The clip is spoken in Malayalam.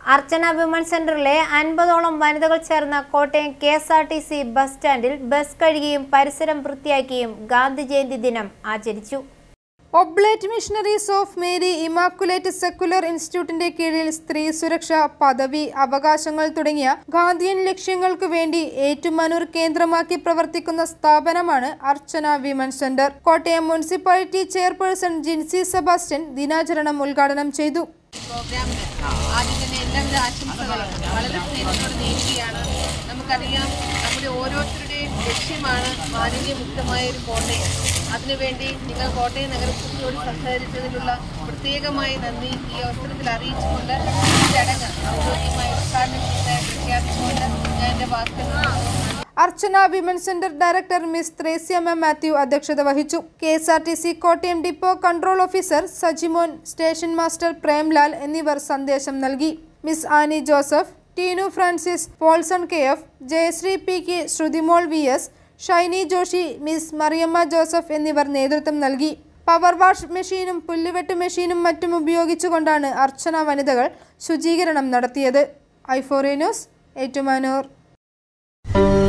അർച്ചന വിമൺ സെന്ററിലെ അൻപതോളം വനിതകൾ ചേർന്ന Kottayam K S R T C bus സ്റ്റാൻഡിൽ ബസ് കഴുകിയും പരിസരം വൃത്തിയാക്കിയും ഗാന്ധി ജയന്തി ദിനം ആചരിച്ചു Oblate Missionaries of Mary Immaculate secular ഇൻസ്റ്റിറ്റ്യൂട്ടിന്റെ കീഴിൽ സ്ത്രീ സുരക്ഷ പദവി അവകാശങ്ങൾ തുടങ്ങിയ ഗാന്ധിയൻ ലക്ഷ്യങ്ങൾക്ക് വേണ്ടി ഏറ്റുമാനൂർ കേന്ദ്രമാക്കി പ്രവർത്തിക്കുന്ന സ്ഥാപനമാണ് Archana women centre Kottayam municipality chairperson Jincy Sebastian ദിനാചരണം ഉദ്ഘാടനം ചെയ്തു പ്രോഗ്രാമിന് ആദ്യം തന്നെ എല്ലാവിധ ആശംസകളും വളരെ സ്നേഹത്തോടെ നേരുകയാണ് നമുക്കറിയാം നമ്മുടെ ഓരോരുത്തരുടെയും ലക്ഷ്യമാണ് മാലിന്യമുക്തമായ ഒരു കോട്ടയം അതിനുവേണ്ടി നിങ്ങൾ കോട്ടയം നഗരസഭയോട് സഹകരിച്ചതിലുള്ള പ്രത്യേകമായ നന്ദി ഈ അവസരത്തിൽ അറിയിച്ചുകൊണ്ട് ഈ ചടങ്ങ് ഔദ്യോഗികമായി ഉദ്ഘാടനം ചെയ്ത് പ്രഖ്യാപിച്ചുകൊണ്ട് ഞാൻ എൻ്റെ വാക്കുകൾ നിർത്തുന്നു. Archana women centre director miss Threasiamma Mathew അധ്യക്ഷത വഹിച്ചു K S R T C Kottayam depot control officer Sajimon station master Premlal എന്നിവർ സന്ദേശം നൽകി miss Annie Joseph Teenu Francis Polson K F Jayasree P K Sruthimol V S Shiny Joshy miss Mariyamma Joseph എന്നിവർ നേതൃത്വം നൽകി പവർ വാഷ് മെഷീനും പുല്ലുവെട്ട് മെഷീനും മറ്റും ഉപയോഗിച്ചുകൊണ്ടാണ് അർച്ചന വനിതകൾ ശുചീകരണം നടത്തിയത് ഐഫോറിയ ന്യൂസ് ഏറ്റുമാനൂർ